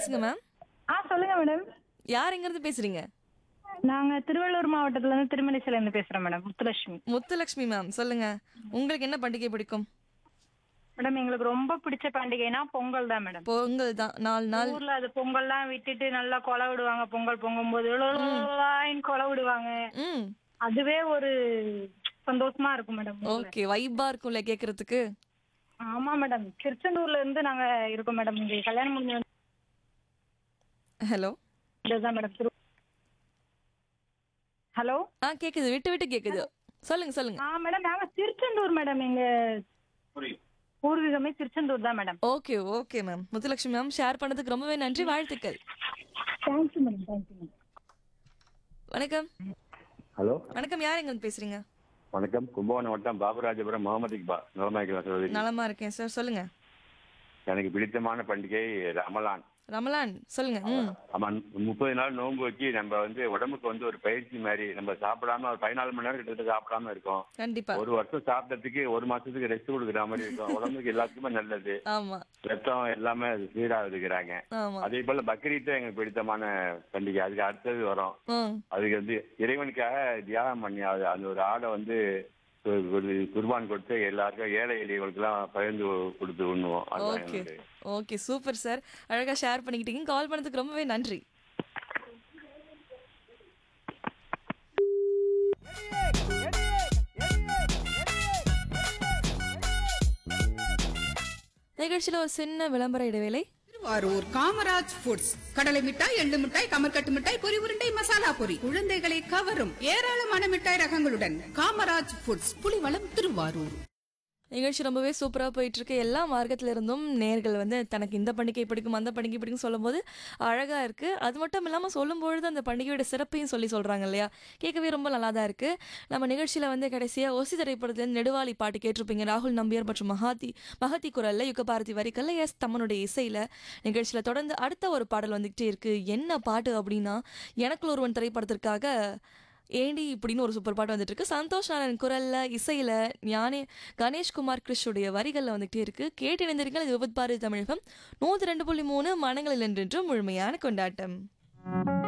பேசுங்க மேம் ஆ சொல்லுங்க மேடம் யார் எங்க இருந்து பேசுறீங்க நாங்க திருவள்ளூர் மாவட்டத்துல இருந்து திருமணிசில இருந்து பேசுறோம் மேடம் முத்துலட்சுமி முத்துலட்சுமி மேம் சொல்லுங்க உங்களுக்கு என்ன பண்டிகை பிடிக்கும் மேடம் எங்களுக்கு ரொம்ப பிடிச்ச பண்டிகைனா பொங்கல் தான் மேடம் பொங்கல் தான் நாலு நாள் ஊர்ல அது பொங்கல்லாம் விட்டுட்டு நல்லா கொலை விடுவாங்க பொங்கல் பொங்கும்போது இவ்வளவு கொலை விடுவாங்க ம் அதுவே ஒரு சந்தோஷமா இருக்கும் மேடம் ஓகே வைபா இருக்கும்ல கேக்குறதுக்கு ஆமா மேடம் திருச்செந்தூர்ல இருந்து நாங்க இருக்கோம் மேடம் இங்க கல்யாணம் முடிஞ்சு ஹலோ வந்ததுதான் மேடம் திரு ஹலோ ஆ கேக்குது விட்டு விட்டு கேக்குது சொல்லுங்க சொல்லுங்க ஆ மேடம் நாங்க திருச்செந்தூர் மேடம் எங்க பூர்வீகமே திருச்செந்தூர் தான் madam okay okay ma'am Muthulakshmi ma'am share பண்ணதுக்கு ரொம்பவே நன்றி வாழ்த்துக்கள் தேங்க்யூ மேடம் தேங்க்யூ மேடம் வணக்கம் ஹலோ வணக்கம் யார் எங்க இருந்து பேசுறீங்க வணக்கம் கும்பகோணம் வட்டம் பாபராஜபுரம் முகமது இக்பால் நலமாய்க்கலாம் சகோதரி நலமா இருக்கேன் சார் சொல்லுங்க எனக்கு பிடித்தமான பண்டிகை ரமலான் ரமலான் சொல்லுங்க ம் ஆமா முப்பது நாள் நோன்பு வச்சு நம்ம வந்து உடம்புக்கு வந்து ஒரு பயிற்சி மாதிரி நம்ம சாப்பிடாம ஒரு பதினாலு மணி நேரம் கிட்டத்தட்ட சாப்பிடாம இருக்கோம் கண்டிப்பா ஒரு வருஷம் சாப்பிட்டதுக்கு ஒரு மாசத்துக்கு ரெஸ்ட் கொடுக்குற மாதிரி இருக்கும் உடம்புக்கு எல்லாத்துக்குமே நல்லது ஆமா ரத்தம் எல்லாமே அது சீரா இருக்கிறாங்க ஆமா அதே போல பக்ரீத்தும் எங்களுக்கு பிடித்தமான பண்டிகை அதுக்கு அடுத்தது வரும் ம் அதுக்கு வந்து இறைவனுக்காக தியாகம் பண்ணி அது அந்த ஒரு ஆடை வந்து கு- கு- குர்பான் கொடுத்து எல்லாருக்கும் ஏழை எளியவர்களுக்கெல்லாம் பகிர்ந்து கொடுத்து உண்ணுவோம் அதுதான் ஓகே எங்களுக்கு. ஓகே சூப்பர் சார் அழகா ஷேர் பண்ணிக்கிட்டீங்க கால் பண்ணதுக்கு ரொம்பவே நன்றி நிகழ்ச்சியில் ஒரு சின்ன விளம்பர இடைவேளை திருவாரூர் காமராஜ் ஃபுட்ஸ் கடலை மிட்டாய் எள்ளு மிட்டாய் கமர்கட்டு மிட்டாய் பொரி உருண்டை மசாலா பொரி குழந்தைகளை கவரும் ஏராளமான மிட்டாய் ரகங்களுடன் காமராஜ் ஃபுட்ஸ் புலிவளம் திருவாரூர் நிகழ்ச்சி ரொம்பவே சூப்பராக போயிட்டு இருக்கு எல்லா மார்க்கத்துல இருந்தும் நேர்கள் வந்து தனக்கு இந்த பண்டிகை பிடிக்கும் அந்த பண்டிகை பிடிக்கும் சொல்லும்போது அழகா இருக்கு அது மட்டும் இல்லாமல் சொல்லும்பொழுது அந்த பண்டிகையோட சிறப்பையும் சொல்லி சொல்றாங்க இல்லையா கேட்கவே ரொம்ப நல்லா தான் இருக்கு நம்ம நிகழ்ச்சியில வந்து கடைசியா ஒசி திரைப்படத்துல இருந்து நெடுவாளி பாட்டு கேட்டிருப்பீங்க ராகுல் நம்பியார் மற்றும் மகாதி மகதி குரல்ல யுகபாரதி வரிக்கல்ல எஸ் தம்மனுடைய இசையில நிகழ்ச்சியில தொடர்ந்து அடுத்த ஒரு பாடல் வந்துகிட்டே இருக்கு என்ன பாட்டு அப்படின்னா எனக்குள் ஒருவன் திரைப்படத்திற்காக ஏண்டி இப்படின்னு ஒரு சூப்பர் பாட்டு வந்துட்டு இருக்கு சந்தோஷ் நாராயண் குரல்ல இசையில ஞானே கணேஷ்குமார் கிருஷ்ணுடைய வரிகள்ல வந்துகிட்டே இருக்கு கேட்டு இணைந்திருங்கள் இது விபத் பாரதி தமிழகம் நூத்தி ரெண்டு புள்ளி மூணு மனங்களில் என்றென்றும் முழுமையான கொண்டாட்டம்